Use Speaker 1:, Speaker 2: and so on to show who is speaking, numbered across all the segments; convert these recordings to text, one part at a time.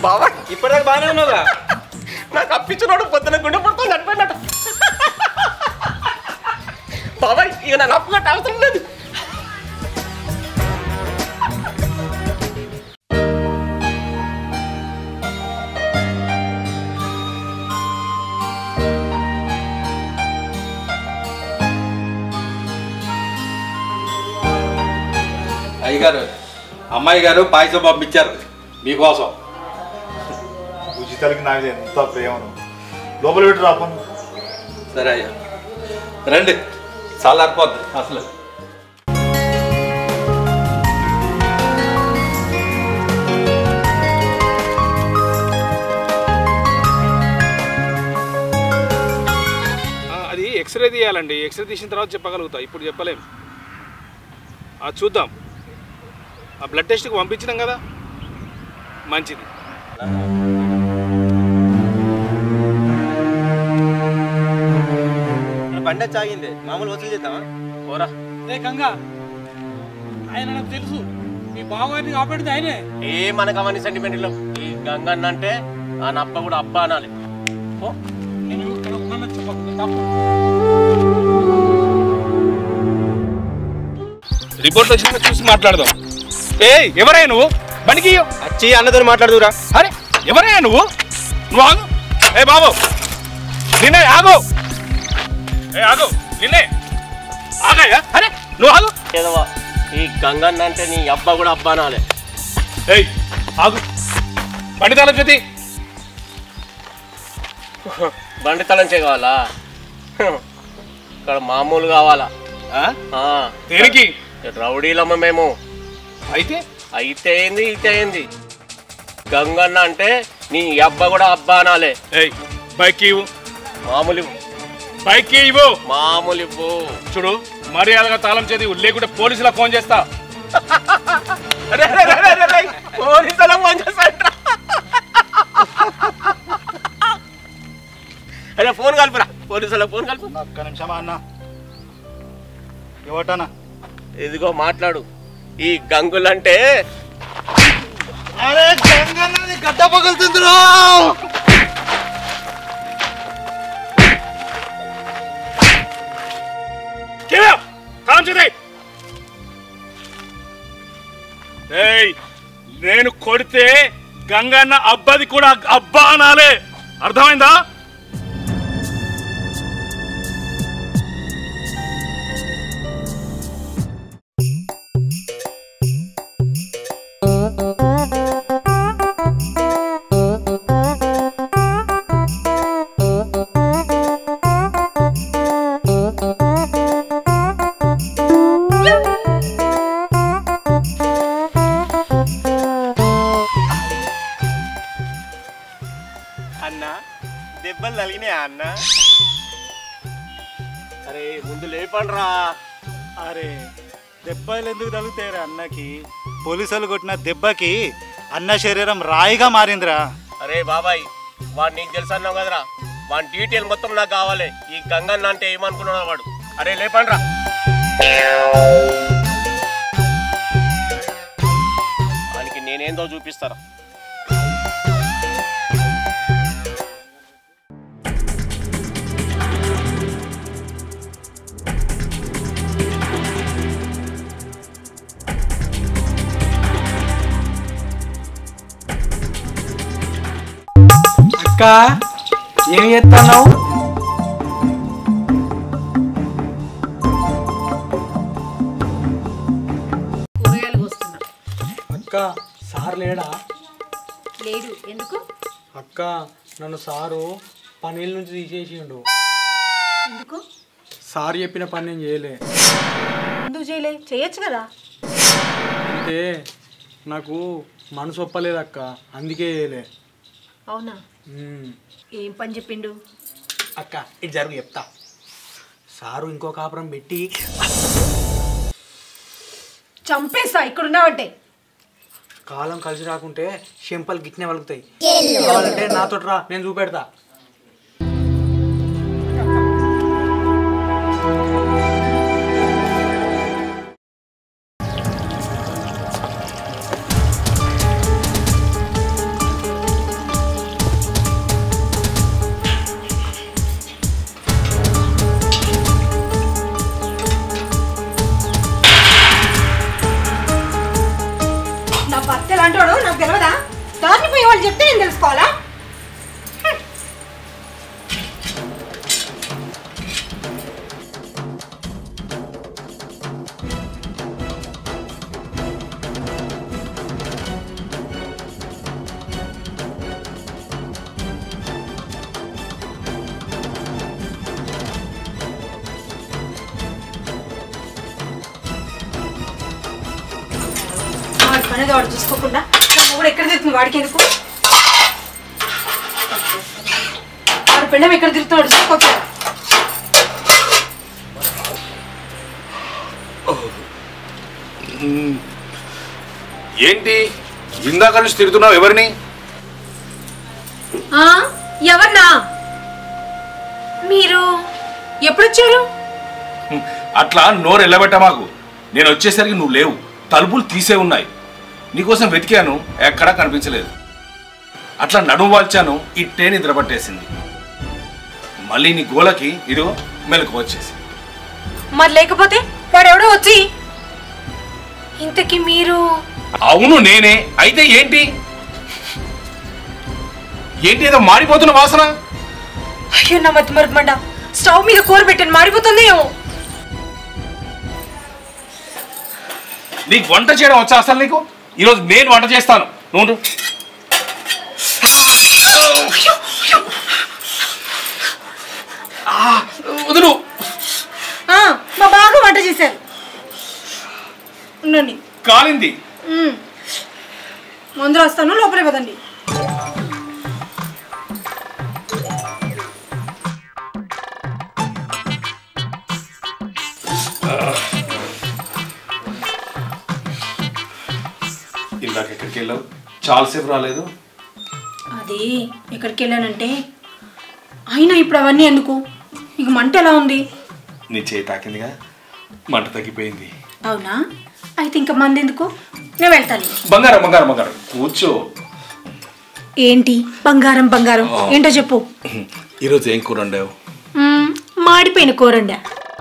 Speaker 1: బావా
Speaker 2: ఇప్పటిదాకా బాగానే ఉన్నావుగా
Speaker 1: నాకు అప్పించినోడు పొద్దున గుండె పడుతుంది చనిపోయినట్టు బాబాయ్ ఇక నాకు అప్పు కట్ట అవసరం లేదు
Speaker 2: అయ్యగారు అమ్మాయి గారు పాయసం పంపించారు మీకోసం
Speaker 3: ఉచితాలకి నాకు ఎంత ప్రేమను లోపల పెట్టి రాపను
Speaker 2: సరే అయ్యా రండి చల్లారిపోద్ది అసలు
Speaker 4: ఆ, అది ఎక్స్రే తీయాలండి ఎక్స్రే తీసిన తర్వాత చెప్పగలుగుతా ఇప్పుడు చెప్పలేం అది చూద్దాం ఆ బ్లడ్ టెస్ట్కి పంపించినాం కదా మంచిది
Speaker 2: బండి చాగింది మామూలు వసూలు చేద్దామా
Speaker 1: పోరా
Speaker 5: రే గంగా ఆయన నాకు తెలుసు మీ బావగారిని కాపాడితే ఆయనే
Speaker 1: ఏ మనకు అవన్నీ సెంటిమెంట్లో ఈ గంగన్న అంటే ఆ నప్ప కూడా అబ్బా అనాలి ఓ
Speaker 5: నేను ఇక్కడ ఉన్నానని చెప్పకు తప్పు
Speaker 4: రిపోర్ట్ వచ్చిన చూసి మాట్లాడదాం ఏ ఎవరయ్యా నువ్వు బండికి ఇయ్యు.
Speaker 2: వచ్చి అన్నతో మాట్లాడుదురా
Speaker 4: అరే ఎవరయ్యా నువ్వు నువ్వు ఆగు ఏ బాబు నిన్నే ఆగు ఏ ఆగు నిన్నే ఆగయ్యా అరే నువ్వు ఆగు
Speaker 1: ఏదవా ఈ గంగన్న అంటే నీ అబ్బా కూడా అబ్బా అనాలి
Speaker 4: ఏయ్ ఆగు బండి తాళం చేతి
Speaker 1: బండి తలంచే కావాలా ఇక్కడ మామూలు కావాలా
Speaker 4: ఆ?
Speaker 1: ఆ,
Speaker 4: దేనికి
Speaker 1: రౌడీలమ్మ మేము
Speaker 4: అయితే
Speaker 1: అయితే ఏంది ఇతే ఏంది గంగన్న అంటే నీ అబ్బా కూడా అబ్బా అనాలి
Speaker 4: ఏయ్ బైక్ ఇవ్వు
Speaker 1: మామూలు ఇవ్వు.
Speaker 4: బైక్ ఇవ్వు
Speaker 1: మామూలు ఇవ్వు
Speaker 4: చూడు మర్యాదగా తాళం చేతి లేకుంటే పోలీసులకు ఫోన్ చేస్తా అరే, అరే, అరే, అరే, అరే, పోలీసులకు ఫోన్ చేస్తా
Speaker 1: అరే ఫోన్ కలుపురా పోలీసులకు ఫోన్ కలుపు
Speaker 3: ఒక్క నిమిషమా అన్న ఎవటనా
Speaker 1: ఇదిగో మాట్లాడు ఈ గంగులంటే
Speaker 3: అరే గంగన్నది గడ్డ పగులుతుందిరా
Speaker 4: కేవలం తాళం చేతి ఏయ్ నేను కొడితే గంగన్న అబ్బది కూడా అబ్బా అనాలే అర్థమైందా
Speaker 1: అన్న దెబ్బలు తగిలినాయా అన్న అరే ముందు లేపండ్రా
Speaker 3: అరే దెబ్బలు ఎందుకు తగులుతాయిరా అన్నకి పోలీసులు కొట్టిన దెబ్బకి అన్న శరీరం రాయిగా మారిందిరా
Speaker 1: అరే బాబాయ్ వాడు నీకు తెలుసు అన్నావు కదరా వాడి డీటెయిల్ మొత్తం నాకు కావాలి ఈ గంగన్న అంటే ఏమనుకున్నాడు వాడు అరే లేపండ్రా వానికి నేనేందో చూపిస్తారా
Speaker 5: అక్క ఏం చేస్తున్నావు
Speaker 6: కూరగాయలు కోస్తున్నా
Speaker 5: అక్క సార్ లేడా
Speaker 6: లేడు ఎందుకు
Speaker 5: అక్క నన్ను సారు పనీల నుంచి తీసేసిండు
Speaker 6: ఎందుకు
Speaker 5: సార్ చెప్పిన పని నేను చేయలే
Speaker 6: ఎందుకు చేయలే చేయొచ్చు కదా
Speaker 5: అంటే నాకు మనసు ఒప్పలేదు అక్క అందుకే చేయలే
Speaker 6: అవునా
Speaker 5: ఉమ్.
Speaker 6: ఏం పని చెప్పిండు
Speaker 5: అక్క ఇది జరుగు చెప్తా సారు ఇంకో కాపురం పెట్టి
Speaker 6: చంపేస్తా ఇక్కడ ఉన్నావంటే
Speaker 5: కాలం కలిసి రాకుంటే చెంపలు గిట్నే వలుగుతాయి కావాలంటే నాతో రా నేను చూపెడతా
Speaker 6: పనిగా వాడు చూసుకోకుండా నా మొగుడు ఎక్కడ తిరుగుతుంది వాడికి ఎందుకు వాడు పెళ్ళం ఎక్కడ తిరుగుతున్నాడు చూసుకోకుండా
Speaker 4: ఏంటి ఇందాక నుంచి తిరుగుతున్నావు ఎవరిని
Speaker 6: ఆ, ఎవరినా మీరు ఎప్పుడొచ్చారు
Speaker 4: హ్మ్, అట్లా నోరు ఎల్లబెట్ట మాకు నేను వచ్చేసరికి నువ్వు లేవు తలుపులు తీసే ఉన్నాయి నీకోసం వెతికాను ఎక్కడా కనిపించలేదు అట్లా నడుము వాల్చాను ఇట్టే నిద్ర పట్టేసింది మళ్ళీ నీ గోలకి ఇదిగో మెలకు వచ్చేసి
Speaker 6: మరి లేకపోతే వాడు ఎవడో వచ్చి ఇంతకి మీరు
Speaker 4: అవును నేనే అయితే ఏంటి ఏంటి ఏదో మారిపోతున్న వాసన
Speaker 6: అయ్యో నా మతి మరుపుమంట స్టవ్ మీద కూర పెట్టాను మారిపోతుంది ఏమో
Speaker 4: నీకు వంట చేయడం వచ్చా అసలు నీకు ఈరోజు నేను వంట చేస్తాను నువ్వు ఉండు. ఆ, వదులు
Speaker 6: ఆ, మా బాగా వంట చేశారు ఉండండి
Speaker 4: కాలింది
Speaker 6: మ్మ్. మందులు వస్తాను లోపలే పదండి
Speaker 4: ఇందాక ఎక్కడికి వెళ్ళావు చాలాసేపు రాలేదు
Speaker 6: అది ఎక్కడికి వెళ్ళానంటే అయినా ఇప్పుడు అవన్నీ ఎందుకు ఇక మంట ఎలా ఉంది
Speaker 4: నీ చేయి తాకిందిగా మంట తగ్గిపోయింది
Speaker 6: అవునా అయితే ఇంకా మంది ఎందుకు నేను వెళ్తాను
Speaker 4: బంగారం బంగారం బంగారం కూర్చో
Speaker 6: ఏంటి బంగారం బంగారం ఏంటో చెప్పు
Speaker 4: ఈరోజు ఏం కూర వండావు
Speaker 6: మ్మ్, మాడిపోయిన కూరండా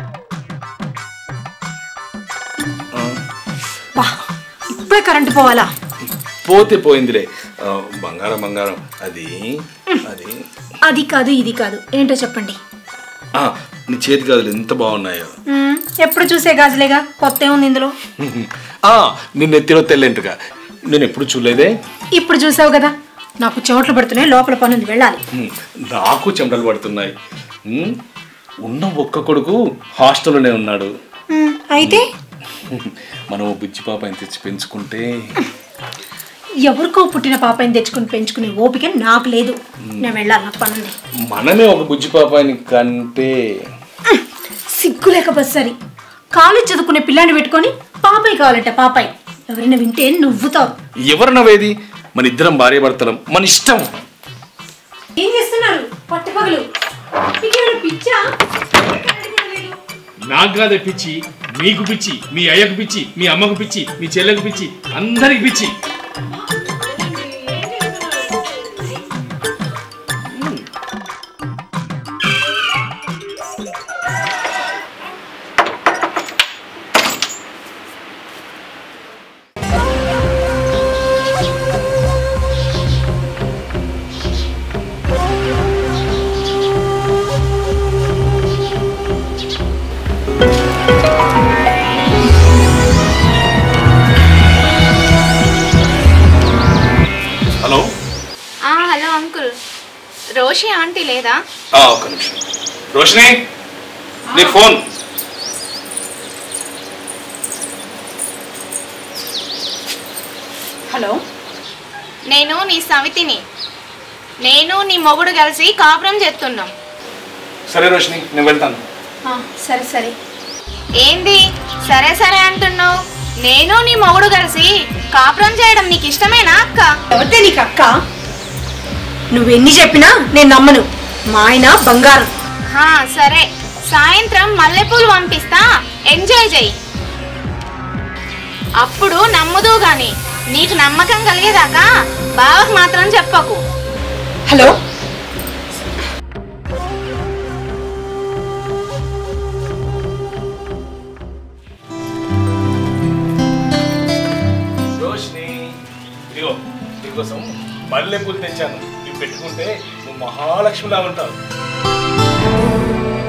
Speaker 6: బా ఇప్పుడే కరెంటు పోవాలా
Speaker 4: పోతే పోయిందిలే ఆ, బంగారం బంగారం అది అది
Speaker 6: అది కాదు ఇది కాదు ఏంటో చెప్పండి
Speaker 4: ఆ, నీ చేతి గదులు ఎంత బాగున్నాయో
Speaker 6: మ్మ్, ఎప్పుడు చూసే గాజులేగా కొత్త ఉంది ఇందులో
Speaker 4: ఆ, నిన్న ఎత్తిలో తెల్లంటుగా నేను ఎప్పుడు చూడలేదే
Speaker 6: ఇప్పుడు చూసావు కదా నాకు చోట్లు పడుతున్నాయి లోపల పని ఉంది వెళ్ళాలి
Speaker 4: హ్మ్, నాకు చెమటలు పడుతున్నాయి హ్మ్, ఉన్న ఒక్క కొడుకు హాస్టల్లోనే ఉన్నాడు
Speaker 6: మ్మ్, అయితే
Speaker 4: మనం ఓ బుజ్జి పాపని తెచ్చి పెంచుకుంటే
Speaker 6: ఎవరికో పుట్టిన పాపని తెచ్చుకుని పెంచుకునే ఓపిక నాకు లేదు నేను వెళ్ళాలి నాకు పని ఉంది
Speaker 4: మనమే ఒక బుజ్జి పాపాని కంటే
Speaker 6: సిగ్గు లేక బస్సరి కాలేజ్ చదువుకునే పిల్లాన్ని పెట్టుకొని పాపాయి కావాలంట పాపాయి ఎవరైనా వింటే నువ్వుతావు
Speaker 4: ఎవరు నవ్వేది మన ఇద్దరం భార్య భర్తలం మన ఇష్టం
Speaker 6: ఏం చేస్తున్నారు పట్టుపగలు మీకేమైనా పిచ్చా
Speaker 7: నాకు కాదే పిచ్చి మీకు పిచ్చి మీ అయ్యకు పిచ్చి మీ అమ్మకు పిచ్చి మీ చెల్లెకు పిచ్చి అందరికి పిచ్చి
Speaker 4: హలో
Speaker 8: ఆ, హలో అంకుల్ రోషి ఆంటీ లేదా
Speaker 4: ఆ, ఒక్క నిమిషం రోషిని నీ ఫోన్
Speaker 6: హలో
Speaker 8: నేను నీ సవితిని నేను నీ మొగుడు కలిసి కాపురం చేస్తున్నాం
Speaker 4: సరే రోషిని నేను వెళ్తాను
Speaker 6: ఆ, సరే సరే
Speaker 8: ఏంది సరే సరే అంటున్నావు నేను నీ మొగుడు కలిసి కాపురం చేయడం నీకు ఇష్టమేనా అక్క
Speaker 6: ఎవరితే నీకు అక్క నువ్వెన్ని చెప్పినా నేను నమ్మను మా ఆయన బంగారం
Speaker 8: హా, సరే సాయంత్రం మల్లెపూలు పంపిస్తా ఎంజాయ్ చెయ్యి అప్పుడు నమ్ముదు గాని నీకు నమ్మకం కలిగేదాకా బావకు మాత్రం చెప్పకు
Speaker 6: హలో
Speaker 4: రోషిని ఇదిగో నీకోసం మల్లెపూలు తెచ్చాను ఇవి పెట్టుకుంటే నువ్వు మహాలక్ష్మిలా ఉంటావు